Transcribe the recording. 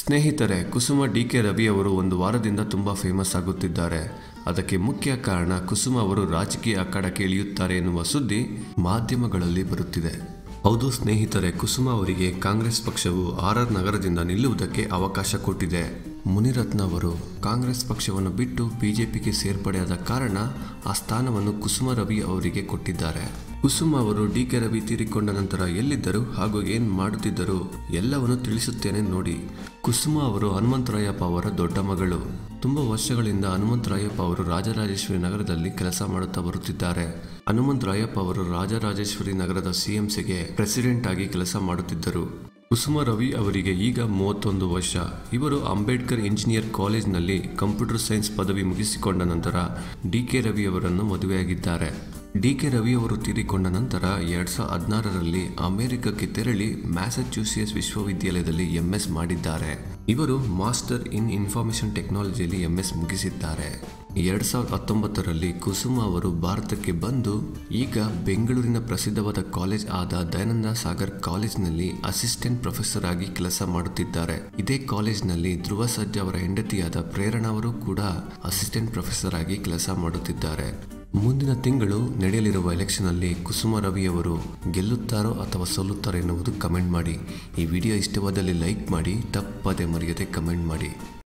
ಸ್ನೇಹಿತರೆ ಕುಸುಮ D K Ravi ಅವರು ಒಂದು ವಾರದಿಂದ ತುಂಬ ಫೇಮಸ್ ಆಗುತ್ತಿದ್ದಾರೆ ಅದಕ್ಕೆ ಮುಖ್ಯ ಕಾರಣ ಕುಸುಮ ಅವರು ರಾಜಕೀಯ ಅಖಾಡಕ್ಕೆ ಇಳಿಯುತ್ತಾರೆ ಎನ್ನುವ ಸುದ್ದಿ ಮಾಧ್ಯಮಗಳಲ್ಲಿ ಬರುತ್ತಿದೆ ಹೌದು ಸ್ನೇಹಿತರೆ ಕುಸುಮ ಅವರಿಗೆ ಕಾಂಗ್ರೆಸ್ ಪಕ್ಷವು ಆರ್ ಆರ್ ನಗರದಿಂದ ನಿಲ್ಲುವುದಕ್ಕೆ ಅವಕಾಶ ಕೊಟ್ಟಿದೆ ಮುನಿರತ್ನ ಅವರು ಕಾಂಗ್ರೆಸ್ ಪಕ್ಷವನ್ನು ಬಿಟ್ಟು ಬಿಜೆಪಿಗೆ ಸೇರ್ಪಡೆಯಾದ ಕಾರಣ ಆ ಸ್ಥಾನವನ್ನು ಕುಸುಮ ರವಿ ಅವರಿಗೆ ಕೊಟ್ಟಿದ್ದಾರೆ ಕುಸುಮ ಅವರು ಡಿ ಕೆ ರವಿ ತೀರಿಕೊಂಡ ನಂತರ ಎಲ್ಲಿದ್ದರು ಹಾಗೂ ಏನ್ ಮಾಡುತ್ತಿದ್ದರು ಎಲ್ಲವನ್ನು ತಿಳಿಸುತ್ತೇನೆ ನೋಡಿ ಕುಸುಮ ಅವರು ಹನುಮಂತರಾಯಪ್ಪ ಅವರ ದೊಡ್ಡ ಮಗಳು ತುಂಬಾ ವರ್ಷಗಳಿಂದ ಹನುಮಂತರಾಯಪ್ಪ ಅವರು ರಾಜರಾಜೇಶ್ವರಿ ನಗರದಲ್ಲಿ ಕೆಲಸ ಮಾಡುತ್ತಾ ಬರುತ್ತಿದ್ದಾರೆ ಹನುಮಂತರಾಯಪ್ಪ ಅವರು ರಾಜರಾಜೇಶ್ವರಿ ನಗರದ ಸಿಎಂಸಿಗೆ ಪ್ರೆಸಿಡೆಂಟ್ ಆಗಿ ಕೆಲಸ ಮಾಡುತ್ತಿದ್ದರು ಕುಸುಮ ರವಿ ಅವರಿಗೆ ಈಗ ಮೂವತ್ತೊಂದು ವರ್ಷ ಇವರು ಅಂಬೇಡ್ಕರ್ ಇಂಜಿನಿಯರ್ ಕಾಲೇಜ್ನಲ್ಲಿ ಕಂಪ್ಯೂಟರ್ ಸೈನ್ಸ್ ಪದವಿ ಮುಗಿಸಿಕೊಂಡ ನಂತರ ಡಿ ಕೆ ರವಿ ಅವರನ್ನು ಮದುವೆಯಾಗಿದ್ದಾರೆ ಡಿ ಕೆ ರವಿ ಅವರು ತೀರಿಕೊಂಡ ನಂತರ ಎರಡ್ ಸಾವಿರದ ಹದಿನಾರರಲ್ಲಿ ಅಮೆರಿಕಕ್ಕೆ ತೆರಳಿ ಮ್ಯಾಸಚ್ಯೂಸಿಯಸ್ ವಿಶ್ವವಿದ್ಯಾಲಯದಲ್ಲಿ ಎಂಎಸ್ ಮಾಡಿದ್ದಾರೆ ಇವರು ಮಾಸ್ಟರ್ ಇನ್ ಇನ್ಫಾರ್ಮೇಶನ್ ಟೆಕ್ನಾಲಜಿಯಲ್ಲಿ ಎಂಎಸ್ ಮುಗಿಸಿದ್ದಾರೆ ಎರಡ್ ಸಾವಿರದ ಹತ್ತೊಂಬತ್ತರಲ್ಲಿ ಕುಸುಮ ಅವರು ಭಾರತಕ್ಕೆ ಬಂದು ಈಗ ಬೆಂಗಳೂರಿನ ಪ್ರಸಿದ್ಧವಾದ ಕಾಲೇಜ್ ಆದ ದಯಾನಂದ ಸಾಗರ್ ಕಾಲೇಜ್ನಲ್ಲಿ ಅಸಿಸ್ಟೆಂಟ್ ಪ್ರೊಫೆಸರ್ ಆಗಿ ಕೆಲಸ ಮಾಡುತ್ತಿದ್ದಾರೆ ಇದೇ ಕಾಲೇಜ್ನಲ್ಲಿ ಧ್ರುವ ಸರ್ಜಾ ಅವರ ಹೆಂಡತಿಯಾದ ಪ್ರೇರಣಾ ಅವರು ಕೂಡ ಅಸಿಸ್ಟೆಂಟ್ ಪ್ರೊಫೆಸರ್ ಆಗಿ ಕೆಲಸ ಮಾಡುತ್ತಿದ್ದಾರೆ ಮುಂದಿನ ತಿಂಗಳು ನಡೆಯಲಿರುವ ಎಲೆಕ್ಷನ್ ಅಲ್ಲಿ ಕುಸುಮ ರವಿ ಅವರು ಗೆಲ್ಲುತ್ತಾರೋ ಅಥವಾ ಸೋಲುತ್ತಾರೋ ಎನ್ನುವುದು ಕಮೆಂಟ್ ಮಾಡಿ ಈ ವಿಡಿಯೋ ಇಷ್ಟವಾದಲ್ಲಿ ಲೈಕ್ ಮಾಡಿ ತಪ್ಪದೆ ಮರೆಯದೆ ಕಮೆಂಟ್ ಮಾಡಿ